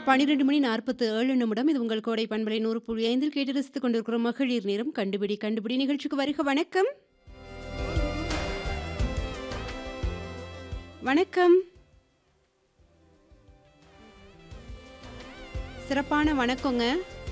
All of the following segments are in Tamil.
12 மணி 47 நிமிடம். இது உங்கள் கோடை பண்பலை 100.5 கேட்டு ரசித்துக் கொண்டிருக்கிறோம் மகளிர் நேரம். கண்டுபிடி கண்டுபிடி நிகழ்ச்சிக்கு வருக வணக்கம். வணக்கம். சிறப்பான வணக்கங்க.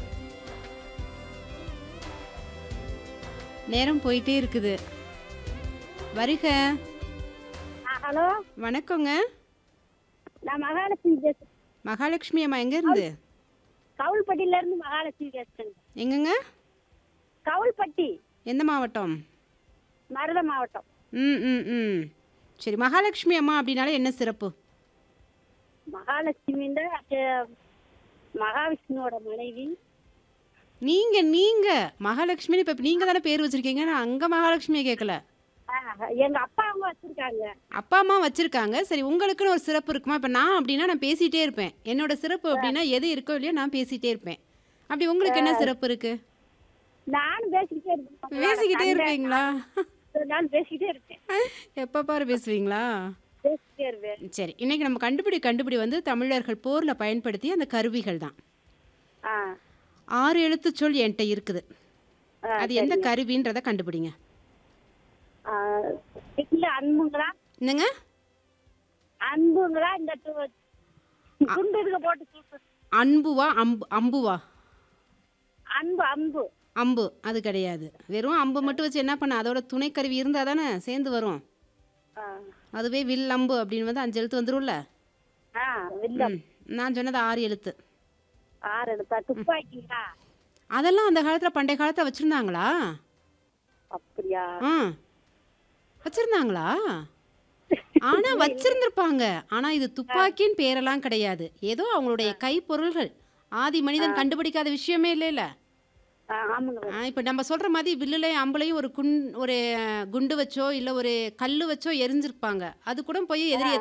நேரம் போயிட்டே இருக்குது. வருக. ஆ, ஹலோ வணக்கங்க. நான் மகாலட்சுமி பேசுறேன் மகாலட்சுமி அம்மா எங்க இருந்து? கவுல்பட்டியில இருந்து மகாலட்சுமி பேசுறேன் எங்கங்க? கவுல்பட்டி எந்த மாவட்டம்? மருத மாவட்டம் ம் ம் ம் சரி மகாலட்சுமி அம்மா அப்படின்னாலே என்ன சிறப்பு மகாலட்சுமின்ற மகாவிஷ்ணுவோட மனைவி நீங்க நீங்க மகாலட்சுமி இப்ப நீங்க தானே பேர் வச்சிருக்கீங்க நான் அங்க மகாலட்சுமியை கேட்கல ஆ, எங்க அப்பா அவங்க வச்சிருக்காங்க அப்பா அம்மா வச்சிருக்காங்க சரி உங்களுக்குன்னு ஒரு சிறப்பு இருக்குமா இப்ப நான் அப்படின்னா நான் பேசிட்டே இருப்பேன் என்னோட சிறப்பு அப்படின்னா எது இருக்கோ இல்லையோ நான் பேசிட்டே இருப்பேன் அப்படி உங்களுக்கு என்ன சிறப்பு இருக்கு நானும் பேசிக்கிட்டே இருப்பேன் பேசிக்கிட்டே இருப்பீங்களா நான் பேசிக்கிட்டே இருப்பேன் எப்ப பாரு பேசுவீங்களா பேசிக்கிட்டே இருப்பேன் சரி இன்னைக்கு நம்ம கண்டுபிடி கண்டுபிடி வந்து தமிழர்கள் போர்ல பயன்படுத்திய அந்த கருவிகள் தான் ஆ ஆறு எழுத்து சொல் என்கிட்ட இருக்குது ஆ, அது எந்த கருவின்றத கண்டுபிடிங்க ஆ, இல்ல அன்புங்களா என்னங்க அன்புங்களா இந்த து- துண்டு இதுக்கு போட்டு சுட்டு அன்புவா அம்பு அம்புவா அன்பு அன்பு அம்பு அது கிடையாது வெறும் அம்பு மட்டும் வச்சு என்ன பண்ண அதோட துணைக்கருவி இருந்தால் தானே சேர்ந்து வரும் ஆ, அதுவே வில் அம்பு அப்படின்னு வந்து அஞ்சு எழுத்து வந்துரும்ல ஆ வில்லம் ம், நான் சொன்னது ஆறு எழுத்து ஆறு எடுத்தா துப்பாக்கிங்களா அதெல்லாம் அந்த காலத்தில் பண்டைய காலத்தில் வச்சுருந்தாங்களா அப்படியா ஆ வச்சுருந்தாங்களா ஆனால் வச்சிருந்திருப்பாங்க ஆனால் இது துப்பாக்கின்னு பேரெல்லாம் கிடையாது ஏதோ அவங்களுடைய கைப்பொருள்கள் ஆதி மனிதன் கண்டுபிடிக்காத விஷயமே இல்லைல்ல ஆ, ஆமாங்க ஆ இப்போ நம்ம சொல்கிற மாதிரி வில்லுலையும் அம்புலையும் ஒரு குண் ஒரு அஹ், குண்டு வச்சோ இல்லை ஒரு கல் வச்சோ எரிஞ்சிருப்பாங்க அது கூட போய் எதிரியை